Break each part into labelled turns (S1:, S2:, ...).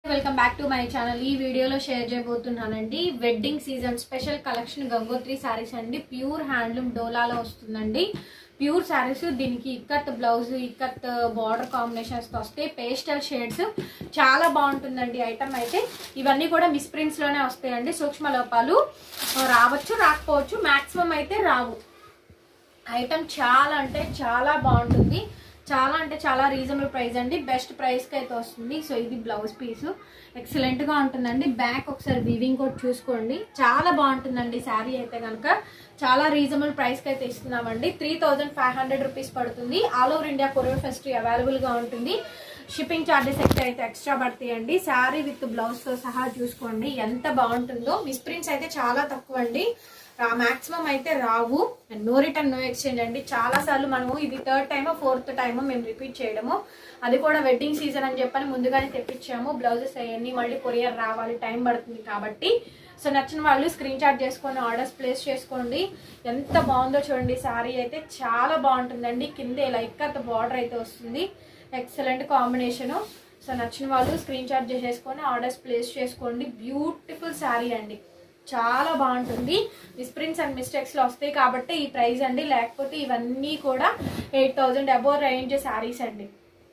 S1: welcome back to my channel ఈ వీడియోలో share చేయబోతున్నానండి wedding season special collection Gangotri saris అండి ప్యూర్ హ్యాండ్లూమ్ డోలాలో వస్తుందండి ప్యూర్ శారీస్ దీనికి ikat blouse ikat border combinations తో వస్తాయి పేస్టల్ షేడ్స్ చాలా బాగుంటుందండి ఐటమ్ అయితే ఇవన్నీ కూడా మిస్ ప్రింట్స్ లోనే వస్తాయండి సూక్ష్మ లోపాలు రావచ్చు రాకపోవచ్చు మాక్సిమం అయితే రావు ఐటమ్ చాలా అంటే చాలా బాగుంటుంది చాలా అంటే చాలా రీజనబుల్ ప్రైస్ అండి బెస్ట్ ప్రైస్కి అయితే వస్తుంది సో ఇది బ్లౌజ్ పీస్ ఎక్సలెంట్గా ఉంటుందండి బ్యాక్ ఒకసారి వీవింగ్ కూడా చూసుకోండి చాలా బాగుంటుందండి శారీ అయితే కనుక చాలా రీజనబుల్ ప్రైస్కి అయితే ఇస్తున్నామండి three thousand five hundred rupees పడుతుంది all over India courier festive అవైలబుల్గా ఉంటుంది షిప్పింగ్ ఛార్జెస్ అయితే అయితే ఎక్స్ట్రా పడతాయండి శారీ విత్ బ్లౌజ్తో సహా చూసుకోండి ఎంత బాగుంటుందో మిస్ప్రింట్స్ అయితే చాలా తక్కువ అండి మాక్సిమం అయితే రావు నో రిటర్న్ నో ఎక్స్చేంజ్ అండి చాలా సార్లు మనము ఇది థర్డ్ టైమో ఫోర్త్ టైమో మేము రిపీట్ చేయడము అది కూడా వెడ్డింగ్ సీజన్ అని చెప్పని ముందుగానే తెప్పించాము బ్లౌజెస్ అవన్నీ మళ్ళీ కొరియర్ రావాలి టైం పడుతుంది కాబట్టి సో నచ్చిన వాళ్ళు స్క్రీన్ షాట్ చేసుకొని ఆర్డర్స్ ప్లేస్ చేసుకోండి ఎంత బాగుందో చూడండి శారీ అయితే చాలా బాగుంటుందండి కింద ఇలా ఇక్కత బార్డర్ అయితే వస్తుంది ఎక్సలెంట్ కాంబినేషను సో నచ్చిన వాళ్ళు స్క్రీన్ షాట్ చేసేసుకొని ఆర్డర్స్ ప్లేస్ చేసుకోండి బ్యూటిఫుల్ శారీ అండి చాలా బాగుంటుంది మిస్ప్రింట్స్ అండ్ మిస్టేక్స్లో వస్తాయి కాబట్టి ఈ ప్రైస్ అండి లేకపోతే ఇవన్నీ కూడా eight thousand above range saris అండి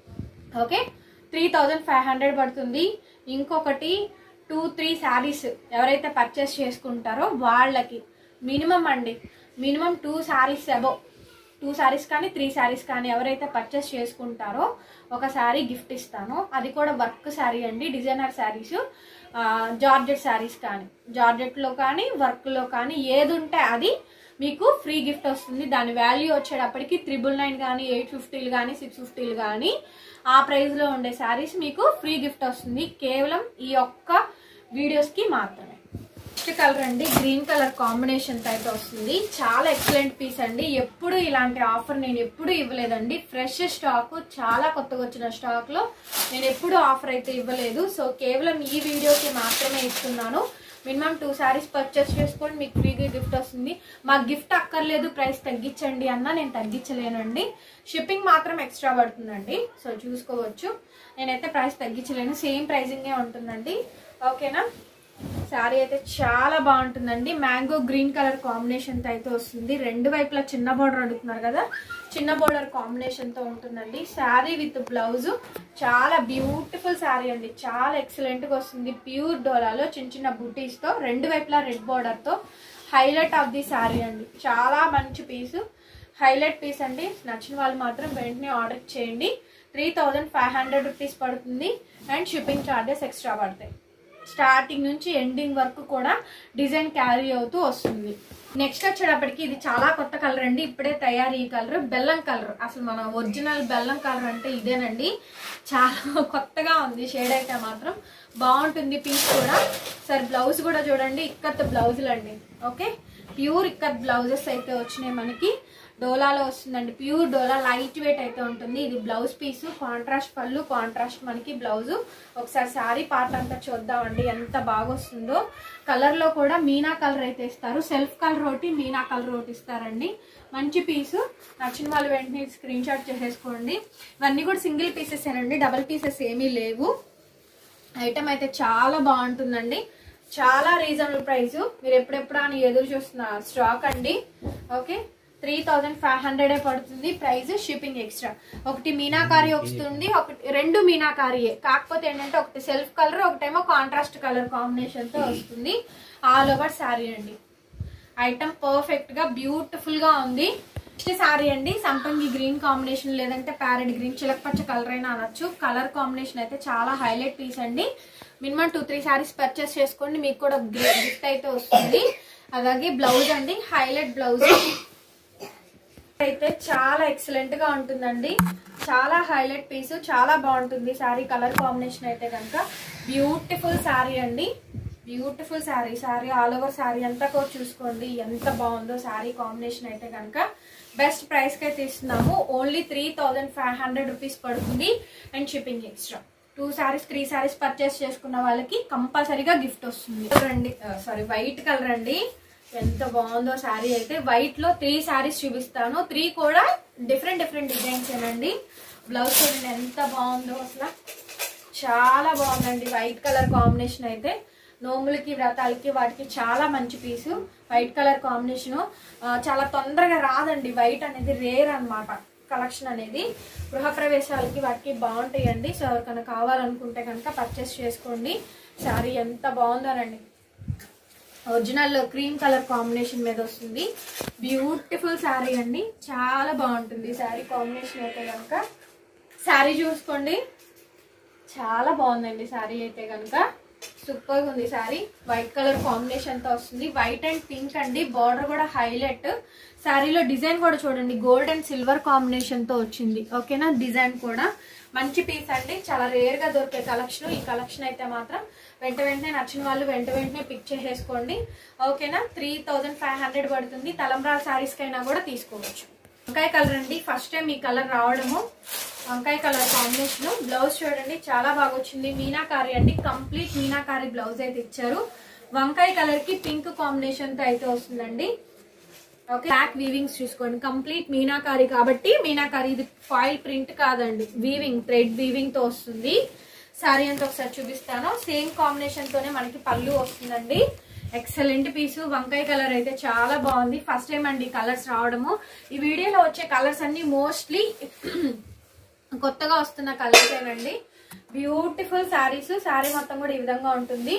S1: okay three thousand five hundred పడుతుంది ఇంకొకటి టూ త్రీ శారీస్ ఎవరైతే పర్చేస్ చేసుకుంటారో వాళ్ళకి మినిమం అండి minimum two saris above two saris కానీ త్రీ శారీస్ కానీ ఎవరైతే పర్చేస్ చేసుకుంటారో ఒక శారీ గిఫ్ట్ ఇస్తాను అది కూడా వర్క్ శారీ అండి డిజైనర్ శారీస్ జార్జెట్ శారీస్ కానీ జార్జెట్లో కానీ వర్క్లో కానీ ఏది ఉంటే అది మీకు ఫ్రీ గిఫ్ట్ వస్తుంది దాని వాల్యూ వచ్చేటప్పటికి త్రిబుల్ నైన్ కానీ ఎయిట్ ఫిఫ్టీలు కానీ సిక్స్ ఫిఫ్టీలు కానీ ఆ ప్రైస్లో ఉండే శారీస్ మీకు ఫ్రీ గిఫ్ట్ వస్తుంది కేవలం ఈ ఒక్క వీడియోస్కి మాత్రమే నెక్స్ట్ కలర్ అండి గ్రీన్ కలర్ కాంబినేషన్ అయితే వస్తుంది చాలా ఎక్సలెంట్ పీస్ అండి ఎప్పుడు ఇలాంటి ఆఫర్ నేను ఎప్పుడు ఇవ్వలేదండి ఫ్రెష్ స్టాక్ చాలా కొత్తగా వచ్చిన స్టాక్ లో నేను ఎప్పుడు ఆఫర్ అయితే ఇవ్వలేదు సో కేవలం ఈ వీడియోకి మాత్రమే ఇస్తున్నాను మినిమం టూ శారీస్ పర్చేస్ చేసుకొని మీకు ఫ్రీగా గిఫ్ట్ వస్తుంది మాకు గిఫ్ట్ అక్కర్లేదు ప్రైస్ తగ్గించండి అన్న నేను తగ్గించలేనండి షిప్పింగ్ మాత్రం ఎక్స్ట్రా పడుతుందండి సో చూసుకోవచ్చు నేనైతే ప్రైస్ తగ్గించలేను సేమ్ ప్రైజింగే ఉంటుందండి ఓకేనా శారీ అయితే చాలా బాగుంటుందండి మ్యాంగో గ్రీన్ కలర్ కాంబినేషన్ తో అయితే వస్తుంది రెండు వైపులా చిన్న బోర్డర్ అడుగుతున్నారు కదా చిన్న బోర్డర్ కాంబినేషన్ తో ఉంటుందండి శారీ విత్ బ్లౌజ్ చాలా బ్యూటిఫుల్ శారీ అండి చాలా ఎక్సలెంట్ గా వస్తుంది ప్యూర్ డోలాలో చిన్న చిన్న బుటీస్ తో రెండు వైపులా రెడ్ బోర్డర్ తో హైలైట్ ఆఫ్ ది శారీ అండి చాలా మంచి పీస్ హైలైట్ పీస్ అండి నచ్చిన వాళ్ళు మాత్రం వెంటనే ఆర్డర్ చేయండి three thousand five hundred rupees పడుతుంది అండ్ షిప్పింగ్ ఛార్జెస్ ఎక్స్ట్రా పడతాయి స్టార్టింగ్ నుంచి ఎండింగ్ వరకు కూడా డిజైన్ క్యారీ అవుతూ వస్తుంది నెక్స్ట్ వచ్చేటప్పటికి ఇది చాలా కొత్త కలర్ అండి ఇప్పుడే తయారీ ఈ కలర్ బెల్లం కలర్ అసలు మన ఒరిజినల్ బెల్లం కలర్ అంటే ఇదేనండి చాలా కొత్తగా ఉంది షేడ్ అయితే మాత్రం బాగుంటుంది పీస్ కూడా సరే బ్లౌజ్ కూడా చూడండి ఇక్కత్ బ్లౌజులు అండి ఓకే ప్యూర్ ఇక్కత్ బ్లౌజెస్ అయితే వచ్చినాయి మనకి డోలాలో వస్తుందండి ప్యూర్ డోలా లైట్ వెయిట్ అయితే ఉంటుంది ఇది బ్లౌజ్ పీస్ కాంట్రాస్ట్ పళ్ళు కాంట్రాస్ట్ మనకి బ్లౌజ్ ఒకసారి శారీ పార్ట్ అంతా చూద్దామండి ఎంత బాగా వస్తుందో కలర్ లో కూడా మీనా కలర్ అయితే ఇస్తారు సెల్ఫ్ కలర్ ఒకటి మీనా కలర్ ఒకటి ఇస్తారండి మంచి పీసు నచ్చిన వాళ్ళు వెంటనే స్క్రీన్ షాట్ చేసేసుకోండి ఇవన్నీ కూడా సింగిల్ పీసెస్ ఏనండి డబల్ పీసెస్ ఏమీ లేవు ఐటమ్ అయితే చాలా బాగుంటుందండి చాలా రీజనబుల్ ప్రైస్ మీరు ఎప్పుడెప్పుడు అని ఎదురు చూస్తున్న స్టాక్ అండి ఓకే త్రీ థౌజండ్ ఫైవ్ హండ్రెడే పడుతుంది ప్రైస్ షిప్పింగ్ ఎక్స్ట్రా ఒకటి మీనాకారి వస్తుంది ఒకటి రెండు మీనాకారియే కాకపోతే ఏంటంటే ఒకటి సెల్ఫ్ కలర్ ఒకటేమో కాంట్రాస్ట్ కలర్ కాంబినేషన్ తో వస్తుంది ఆల్ ఓవర్ శారీ అండి ఐటమ్ పర్ఫెక్ట్ గా బ్యూటిఫుల్ గా ఉంది నెక్స్ట్ శారీ అండి సంపంగి గ్రీన్ కాంబినేషన్ లేదంటే ప్యారెట్ గ్రీన్ చిలకపచ్చ కలర్ అయినా అనొచ్చు కలర్ కాంబినేషన్ అయితే చాలా హైలైట్ పీస్ అండి minimum two three saris purchase చేసుకోండి మీకు కూడా గిఫ్ట్ అయితే వస్తుంది అలాగే బ్లౌజ్ అండి హైలైట్ బ్లౌజ్ అయితే చాలా ఎక్సలెంట్ గా ఉంటుందండి చాలా హైలైట్ పీస్ చాలా బాగుంటుంది శారీ కలర్ కాంబినేషన్ అయితే కనుక బ్యూటిఫుల్ శారీ అండి beautiful sari sari all over sari అంతా కూడా చూసుకోండి ఎంత బాగుందో శారీ కాంబినేషన్ అయితే కనుక బెస్ట్ ప్రైస్ కి అయితే ఇస్తున్నాము only three thousand five hundred rupees పడుతుంది and shipping extra two saris three saris purchase చేసుకున్న వాళ్ళకి కంపల్సరీగా గిఫ్ట్ వస్తుంది రండి సారీ వైట్ కలర్ అండి ఎంత బాగుందో శారీ అయితే వైట్ లో త్రీ శారీస్ చూపిస్తాను త్రీ కూడా డిఫరెంట్ డిఫరెంట్ డిజైన్స్ ఏనండి బ్లౌజ్ చూడండి ఎంత బాగుందో అసలు చాలా బాగుందండి వైట్ కలర్ కాంబినేషన్ అయితే నోములకి వ్రతాలకి వాటికి చాలా మంచి పీసు వైట్ కలర్ కాంబినేషన్ చాలా తొందరగా రాదండి వైట్ అనేది రేర్ అన్నమాట కలెక్షన్ అనేది గృహప్రవేశాలకి వాటికి బాగుంటాయండి సో ఎవరికైనా కావాలనుకుంటే కనుక పర్చేస్ చేసుకోండి శారీ ఎంత బాగుందోనండి ఒరిజినల్ క్రీమ్ కలర్ కాంబినేషన్ మీద వస్తుంది బ్యూటిఫుల్ శారీ అండి చాలా బాగుంటుంది శారీ కాంబినేషన్ అయితే కనుక శారీ చూసుకోండి చాలా బాగుందండి శారీ అయితే కనుక సూపర్ ఉంది శారీ వైట్ కలర్ కాంబినేషన్ తో వస్తుంది వైట్ అండ్ పింక్ అండి బార్డర్ కూడా హైలైట్ శారీలో డిజైన్ కూడా చూడండి గోల్డ్ అండ్ సిల్వర్ కాంబినేషన్ తో వచ్చింది ఓకేనా డిజైన్ కూడా మంచి పీస్ అండి చాలా రేర్ గా దొరికే కలెక్షన్ ఈ కలెక్షన్ అయితే మాత్రం వెంట వెంటనే నచ్చిన వాళ్ళు వెంట వెంటనే పిక్ చేసేసుకోండి ఓకేనా త్రీ థౌజండ్ ఫైవ్ హండ్రెడ్ పడుతుంది తలంబ్రాల శారీస్ కైనా కూడా తీసుకోవచ్చు వంకాయ కలర్ అండి ఫస్ట్ టైం ఈ కలర్ రావడము వంకాయ కలర్ కాంబినేషన్ బ్లౌజ్ చూడండి చాలా బాగా వచ్చింది మీనాకారి అండి కంప్లీట్ మీనాకారి బ్లౌజ్ అయితే ఇచ్చారు వంకాయ కలర్ కి పింక్ కాంబినేషన్ తో అయితే వస్తుందండి ఓకే బ్యాక్ వీవింగ్స్ చూసుకోండి కంప్లీట్ మీనాకారి కాబట్టి మీనాకారి ఇది ఫాయిల్ ప్రింట్ కాదండి వీవింగ్ థ్రెడ్ వీవింగ్ తో వస్తుంది సారీ అంతా ఒకసారి చూపిస్తాను సేమ్ కాంబినేషన్ తోనే మనకి పళ్ళు వస్తుందండి ఎక్సలెంట్ పీసు వంకాయ కలర్ అయితే చాలా బాగుంది ఫస్ట్ టైం అండి కలర్స్ రావడము ఈ వీడియోలో వచ్చే కలర్స్ అన్ని మోస్ట్లీ కొత్తగా వస్తున్న కలర్స్ ఏనండి బ్యూటిఫుల్ శారీస్ శారీ మొత్తం కూడా ఈ విధంగా ఉంటుంది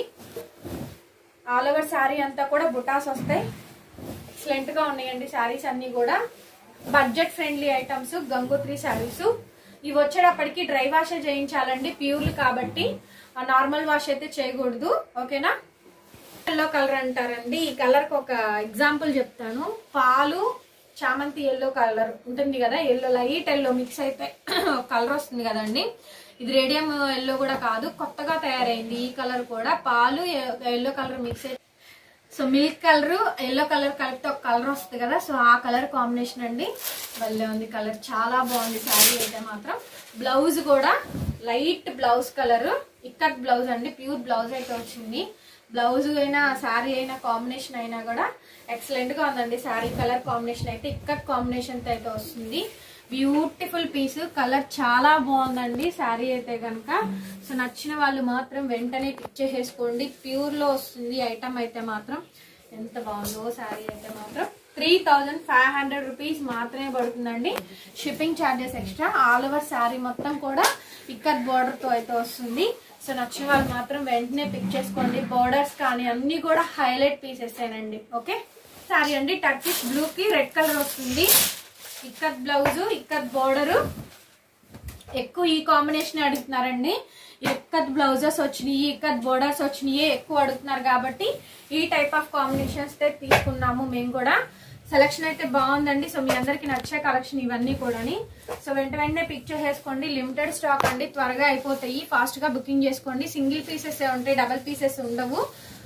S1: ఆల్ ఓవర్ శారీ అంతా కూడా బుటాస్ వస్తాయి ఎక్సలెంట్ గా ఉన్నాయండి శారీస్ అన్ని కూడా budget friendly items Gangotri saris ఇవి వచ్చేటప్పటికి డ్రై వాష్ చేయించాలండి ప్యూర్లు కాబట్టి నార్మల్ వాష్ అయితే చేయకూడదు ఓకేనా ఎల్లో కలర్ అంటారండి ఈ కలర్ కి ఒక ఎగ్జాంపుల్ చెప్తాను పాలు చామంతి ఎల్లో కలర్ ఉంటుంది కదా ఎల్లో లైట్ ఎల్లో మిక్స్ అయితే కలర్ వస్తుంది కదండి ఇది రేడియం ఎల్లో కూడా కాదు కొత్తగా తయారైంది ఈ కలర్ కూడా పాలు ఎల్లో కలర్ మిక్స్ అయితే so milk colour yellow colour కలిపితే ఒక కలర్ వస్తుంది కదా సో ఆ కలర్ కాంబినేషన్ అండి భలే ఉంది కలర్ చాలా బాగుంది శారీ అయితే మాత్రం బ్లౌజ్ కూడా light blouse colour ikat blouse అండి ప్యూర్ బ్లౌజ్ అయితే వచ్చింది బ్లౌజ్ అయినా శారీ అయినా కాంబినేషన్ అయినా కూడా ఎక్సలెంట్ గా ఉందండి శారీ కలర్ కాంబినేషన్ అయితే ఇక్కత్ కాంబినేషన్ తో అయితే వస్తుంది బ్యూటిఫుల్ పీస్ కలర్ చాలా బాగుందండి శారీ అయితే కనుక సో నచ్చిన వాళ్ళు మాత్రం వెంటనే పిక్ చేసేసుకోండి ప్యూర్ లో వస్తుంది ఐటమ్ అయితే మాత్రం ఎంత బాగుందో శారీ అయితే మాత్రం three thousand five hundred rupees మాత్రమే పడుతుందండి shipping charges extra all over sari మొత్తం కూడా ఇక్కత్ బోర్డర్ తో అయితే వస్తుంది సో నచ్చిన వాళ్ళు మాత్రం వెంటనే పిక్ చేసుకోండి బోర్డర్స్ కానీ అన్ని కూడా హైలైట్ పీసెస్ ఏనండి ఓకే శారీ అండి టర్కిష్ బ్లూ కి రెడ్ కలర్ వస్తుంది ఇక్కత్ బ్లౌజ్ ఇక్కత్ బోర్డర్ ఎక్కువ ఈ కాంబినేషన్ అడుగుతున్నారండి ఇక్కత్ బ్లౌజెస్ వచ్చినాయి ఇక్కత్ బోర్డర్స్ వచ్చినాయి ఎక్కువ అడుగుతున్నారు కాబట్టి ఈ టైప్ ఆఫ్ కాంబినేషన్స్ తీసుకున్నాము మేము కూడా సెలక్షన్ అయితే బాగుందండి సో మీ అందరికి నచ్చే కలెక్షన్ ఇవన్నీ కూడాని సో వెంట వెంటనే పిక్ చేసేసుకోండి లిమిటెడ్ స్టాక్ అండి త్వరగా అయిపోతాయి ఫాస్ట్ గా బుకింగ్ చేసుకోండి సింగిల్ పీసెస్ ఉంటాయి డబల్ పీసెస్ ఉండవు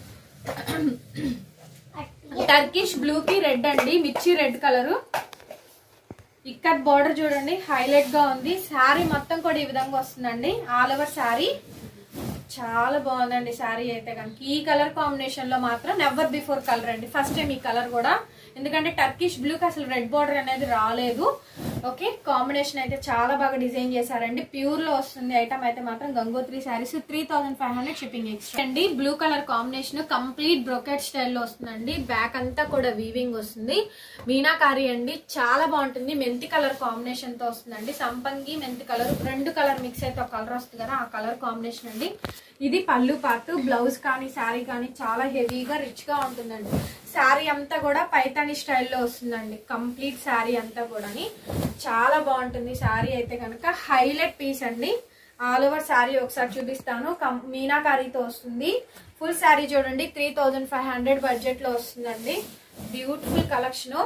S1: టర్కిష్ బ్లూ కి రెడ్ అండి మిర్చి రెడ్ కలరు ఇక్కత్ బార్డర్ చూడండి హైలైట్ గా ఉంది శారీ మొత్తం కూడా ఈ విధంగా వస్తుందండి ఆల్ ఓవర్ శారీ చాలా బాగుందండి శారీ అయితే కనుక ఈ కలర్ కాంబినేషన్ లో మాత్రం నెవర్ బిఫోర్ కలర్ అండి ఫస్ట్ టైం ఈ కలర్ కూడా ఎందుకంటే టర్కిష్ బ్లూకి అసలు రెడ్ బార్డర్ అనేది రాలేదు ఓకే కాంబినేషన్ అయితే చాలా బాగా డిజైన్ చేశారండి ప్యూర్ లో వస్తుంది ఐటమ్ అయితే మాత్రం Gangotri saris three thousand five hundred shipping extra అండి blue colour combination complete brocade స్టైల్లో వస్తుందండి బ్యాక్ అంతా కూడా వీవింగ్ వస్తుంది మీనాకారి అండి చాలా బాగుంటుంది మెంతి కలర్ కాంబినేషన్ తో వస్తుందండి సంపంగి మెంతి కలర్ రెండు కలర్ మిక్స్ అయితే ఒక కలర్ వస్తుంది కదా ఆ కలర్ కాంబినేషన్ అండి ఇది పళ్ళు పార్ట్ బ్లౌజ్ కానీ శారీ కానీ చాలా హెవీగా రిచ్ గా ఉంటుందండి శారీ అంతా కూడా పైతాని స్టైల్లో వస్తుందండి కంప్లీట్ శారీ అంతా కూడాని చాలా బాగుంటుంది శారీ అయితే కనుక హైలైట్ పీస్ అండి ఆల్ ఓవర్ శారీ ఒకసారి చూపిస్తాను కం- మీనాకారీతో వస్తుంది ఫుల్ శారీ చూడండి three thousand five hundred budget లో వస్తుందండి బ్యూటిఫుల్ కలెక్షన్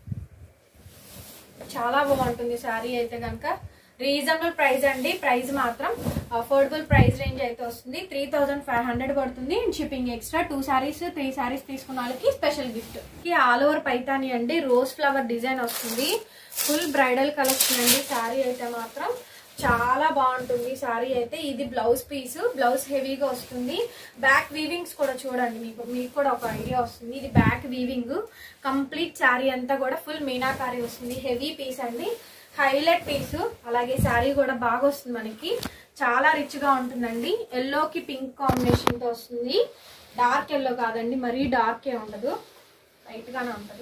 S1: చాలా బాగుంటుంది శారీ అయితే కనుక రీజనబుల్ ప్రైస్ అండి ప్రైస్ మాత్రం అఫోర్డబుల్ ప్రైస్ రేంజ్ అయితే వస్తుంది త్రీ థౌజండ్ ఫైవ్ హండ్రెడ్ పడుతుంది shipping extra two saris three saris తీసుకున్న వాళ్ళకి special gift all over Paithani అండి రోజ్ ఫ్లవర్ డిజైన్ వస్తుంది ఫుల్ బ్రైడల్ కలెక్షన్ అండి శారీ అయితే మాత్రం చాలా బాగుంటుంది శారీ అయితే ఇది బ్లౌజ్ పీస్ బ్లౌజ్ హెవీగా వస్తుంది బ్యాక్ వీవింగ్స్ కూడా చూడండి మీకు మీకు కూడా ఒక ఐడియా వస్తుంది ఇది బ్యాక్ వీవింగ్ కంప్లీట్ శారీ అంతా కూడా ఫుల్ మీనాకారీ వస్తుంది హెవీ పీస్ అండి హైలైట్ పీస్ అలాగే శారీ కూడా బాగా వస్తుంది మనకి చాలా రిచ్గా ఉంటుందండి ఎల్లోకి పింక్ కాంబినేషన్తో వస్తుంది డార్క్ ఎల్లో కాదండి మరీ డార్క్ ఏ ఉండదు లైట్గానే ఉంటుంది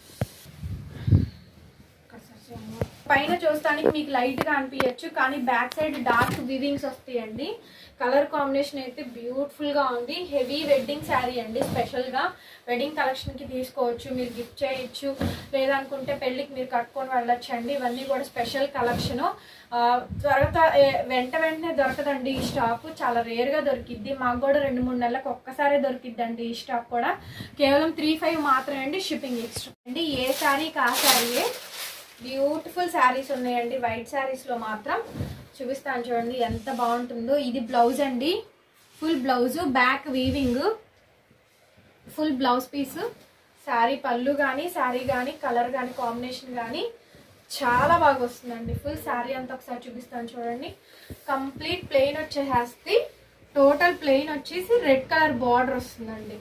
S1: పైన చూస్తానికి మీకు లైట్ గా అనిపించచ్చు కానీ బ్యాక్ సైడ్ డార్క్ వివింగ్స్ వస్తాయండి కలర్ కాంబినేషన్ అయితే బ్యూటిఫుల్ గా ఉంది హెవీ వెడ్డింగ్ శారీ అండి స్పెషల్ గా వెడ్డింగ్ కలెక్షన్ కి తీసుకోవచ్చు మీరు గిఫ్ట్ చేయొచ్చు లేదనుకుంటే పెళ్లికి మీరు కట్టుకొని వెళ్ళొచ్చు అండి ఇవన్నీ కూడా స్పెషల్ కలెక్షన్ త్వరగా ఏ- వెంట వెంటనే దొరకదండి ఈ స్టాక్ చాలా రేర్ గా దొరికిద్ది మాకు కూడా రెండు మూడు నెలలకు ఒక్కసారే దొరికిద్దండి ఈ స్టాక్ కూడా కేవలం త్రీ ఫైవ్ మాత్రమే అండి షిప్పింగ్ ఎక్స్ట్రా అండి ఏ శారీకి ఆ శారీయే బ్యూటిఫుల్ శారీస్ ఉన్నాయండి వైట్ శారీస్ లో మాత్రం చూపిస్తాను చూడండి ఎంత బాగుంటుందో ఇది బ్లౌజ్ అండి full blouse back weaving full blouse piece sari pallu కానీ శారీ కానీ కలర్ కానీ కాంబినేషన్ కానీ చాలా బాగా వస్తుందండి ఫుల్ శారీ అంతా ఒకసారి చూపిస్తాను చూడండి కంప్లీట్ ప్లెయిన్ వచ్చేసేస్తే టోటల్ ప్లెయిన్ వచ్చేసి రెడ్ కలర్ బార్డర్ వస్తుందండి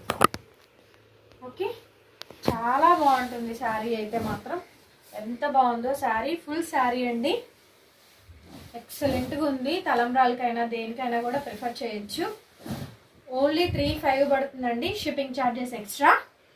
S1: ఓకే చాలా బాగుంటుంది శారీ అయితే మాత్రం ఎంత బాగుందో శారీ ఫుల్ శారీ అండి ఎక్సలెంట్గా ఉంది తలంబ్రాలకైనా దేనికైనా కూడా ప్రిఫర్ చేయొచ్చు ఓన్లీ త్రీ ఫైవ్ పడుతుందండి షిప్పింగ్ ఛార్జెస్ ఎక్స్ట్రా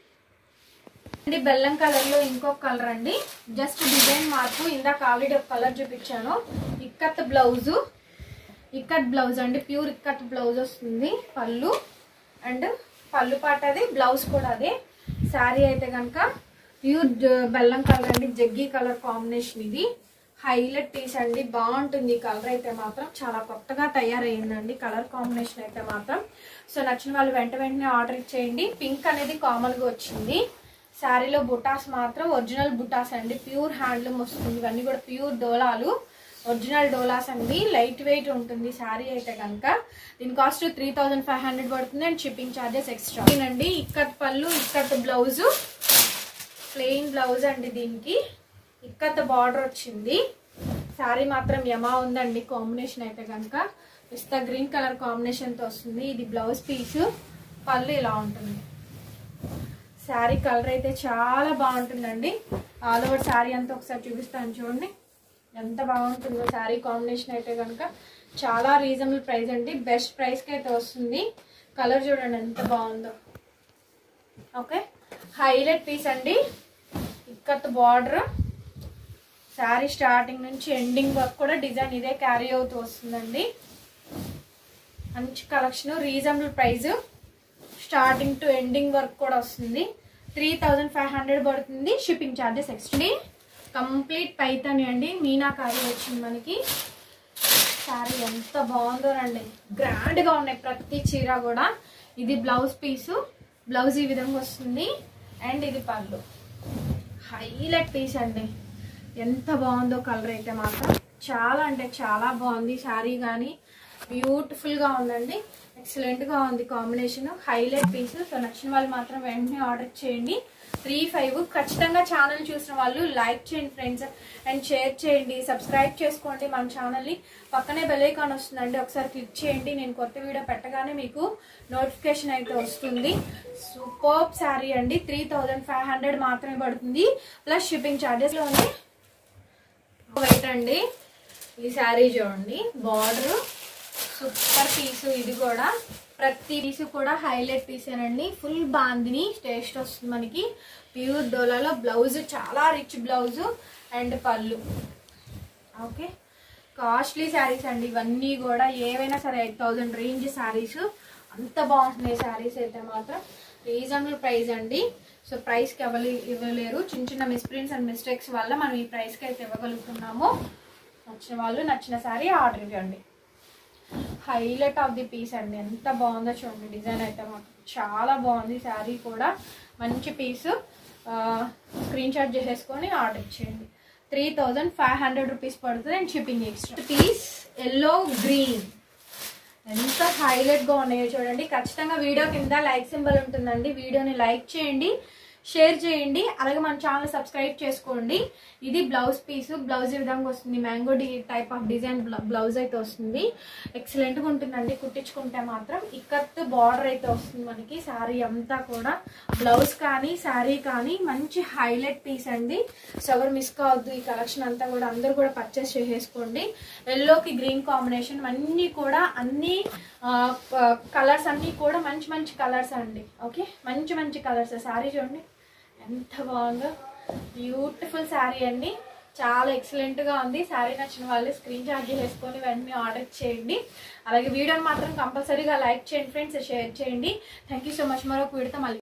S1: అండి బెల్లం కలర్ లో ఇంకొక కలర్ అండి జస్ట్ డిజైన్ మార్పు ఇందాక ఆల్రెడీ ఒక కలర్ చూపించాను ఇక్కత్ బ్లౌజ్ ఇక్కత్ బ్లౌజ్ అండి ప్యూర్ ఇక్కత్ బ్లౌజ్ వస్తుంది పళ్ళు అండ్ పళ్ళు పాట అదే బ్లౌజ్ కూడా అదే శారీ అయితే కనుక ప్యూర్ జ- బెల్లం కలర్ అండి జగ్గి కలర్ కాంబినేషన్ ఇది హైలైట్ పీస్ అండి బాగుంటుంది ఈ కలర్ అయితే మాత్రం చాలా కొత్తగా తయారైందండి కలర్ కాంబినేషన్ అయితే మాత్రం సో నచ్చిన వాళ్ళు వెంట వెంటనే ఆర్డర్ ఇచ్చేయండి పింక్ అనేది కామన్ గా వచ్చింది శారీలో బుటాస్ మాత్రం ఒరిజినల్ బుటాస్ అండి ప్యూర్ హ్యాండ్లూమ్ వస్తుంది ఇవన్నీ కూడా ప్యూర్ డోలాలు ఒరిజినల్ డోలాస్ అండి లైట్ వెయిట్ ఉంటుంది శారీ అయితే కనుక దీని cost three thousand five hundred పడుతుంది అండ్ షిప్పింగ్ ఛార్జెస్ ఎక్స్ట్రా అండి ఇక్కత్ పళ్ళు ఇక్కత్ బ్లౌజ్ ప్లెయిన్ బ్లౌజ్ అండి దీనికి ఇక్కత్ బార్డర్ వచ్చింది శారీ మాత్రం యమా ఉందండి కాంబినేషన్ అయితే కనుక పిస్తా గ్రీన్ కలర్ కాంబినేషన్తో వస్తుంది ఇది బ్లౌజ్ పీస్ పళ్ళు ఇలా ఉంటుంది శారీ కలర్ అయితే చాలా బాగుంటుందండి ఆల్ ఓవర్ శారీ అంతా ఒకసారి చూపిస్తాను చూడండి ఎంత బాగుంటుందో శారీ కాంబినేషన్ అయితే కనుక చాలా రీజనబుల్ ప్రైస్ అండి బెస్ట్ ప్రైస్కి అయితే వస్తుంది కలర్ చూడండి ఎంత బాగుందో ఓకే హైలైట్ పీస్ అండి ఇక్కత్ బార్డర్ శారీ స్టార్టింగ్ నుంచి ఎండింగ్ వరకు కూడా డిజైన్ ఇదే క్యారీ అవుతూ వస్తుందండి మంచి collection reasonable price starting to ending వరకు కూడా వస్తుంది త్రీ థౌజండ్ ఫైవ్ హండ్రెడ్ పడుతుంది shipping charges extra complete Paithani అండి మీనాకారి వచ్చింది మనకి శారీ ఎంత బాగుందోనండి గ్రాండ్ గా ఉన్నాయి ప్రతి చీర కూడా ఇది బ్లౌజ్ పీసు బ్లౌజ్ ఈ విధంగా వస్తుంది అండ్ ఇది పళ్ళు హైలైట్ పీస్ అండి ఎంత బాగుందో కలర్ అయితే మాత్రం చాలా అంటే చాలా బాగుంది శారీ కానీ బ్యూటిఫుల్ గా ఉందండి ఎక్సలెంట్ గా ఉంది కాంబినేషన్ హైలైట్ పీస్ సో నచ్చిన వాళ్ళు మాత్రం వెంటనే ఆర్డర్ చేయండి త్రీ ఫైవ్ ఖచ్చితంగా ఛానల్ చూసిన వాళ్ళు లైక్ చేయండి ఫ్రెండ్స్ అండ్ షేర్ చేయండి సబ్స్క్రైబ్ చేసుకోండి మన ఛానల్ని పక్కనే బెల్ ఐకాన్ వస్తుందండి ఒకసారి క్లిక్ చేయండి నేను కొత్త వీడియో పెట్టగానే మీకు నోటిఫికేషన్ అయితే వస్తుంది సూపర్ శారీ అండి త్రీ థౌజండ్ ఫైవ్ హండ్రెడ్ మాత్రమే పడుతుంది ప్లస్ షిప్పింగ్ ఛార్జెస్లో ఉంది వెయిట్ అండి ఈ శారీ చూడండి బార్డర్ సూపర్ పీస్ ఇది కూడా ప్రతి పీస్ కూడా హైలైట్ పీసేనండి ఫుల్ బాందిని టేస్ట్ వస్తుంది మనకి ప్యూర్ డోలాలో బ్లౌజ్ చాలా rich blouse and pallu okay costly saris అండి ఇవన్నీ కూడా ఏవైనా సరే ఎయిట్ థౌజండ్ రేంజ్ శారీస్ అంత బాగుంటున్నాయి శారీస్ అయితే మాత్రం రీజనబుల్ ప్రైస్ అండి సో ప్రైస్కి ఇవ్వలే ఇవ్వలేరు చిన్న చిన్న మిస్ప్రింట్స్ అండ్ మిస్టేక్స్ వల్ల మనం ఈ ప్రైస్కి అయితే ఇవ్వగలుగుతున్నాము నచ్చిన వాళ్ళు నచ్చిన శారీ ఆర్డర్ ఇవ్వండి హైలైట్ ఆఫ్ ది పీస్ అండి ఎంత బాగుందో చూడండి డిజైన్ అయితే మాత్రం చాలా బాగుంది శారీ కూడా మంచి పీస్ స్క్రీన్ షాట్ చేసేసుకొని ఆర్డర్ ఇచ్చేయండి three thousand five hundred rupees పడుతుంది and shipping extra piece yellow green ఎంత హైలైట్ గా ఉన్నాయో చూడండి ఖచ్చితంగా వీడియో కింద లైక్ సింబల్ ఉంటుందండి వీడియోని లైక్ చేయండి షేర్ చేయండి అలాగే మన ఛానల్ సబ్స్క్రైబ్ చేసుకోండి ఇది బ్లౌజ్ పీస్ బ్లౌజ్ ఈ విధంగా వస్తుంది mango D type of design blouse అయితే వస్తుంది ఎక్సలెంట్ గా ఉంటుందండి కుట్టించుకుంటే మాత్రం ఇక్కత్ బార్డర్ అయితే వస్తుంది మనకి శారీ అంతా కూడా బ్లౌజ్ కానీ శారీ కానీ మంచి హైలైట్ పీస్ అండి సో ఎవరు మిస్ కావద్దు ఈ కలెక్షన్ అంతా కూడా అందరూ కూడా పర్చేస్ చేసేసుకోండి ఎల్లోకి గ్రీన్ కాంబినేషన్ అన్నీ కూడా అన్ని కలర్స్ అన్నీ కూడా మంచి మంచి కలర్స్ అండి ఓకే మంచి మంచి కలర్స్ శారీ చూడండి ఎంత బాగుందో బ్యూటిఫుల్ శారీ అండి చాలా ఎక్సలెంట్ గా ఉంది శారీ నచ్చిన వాళ్ళు స్క్రీన్ షాట్ చేసుకొని వెంటనే ఆర్డర్ చేయండి అలాగే వీడియోని మాత్రం కంపల్సరీగా లైక్ చేయండి ఫ్రెండ్స్ షేర్ చేయండి థ్యాంక్ యూ సో మచ్ మరొక వీడియోతో మళ్ళీ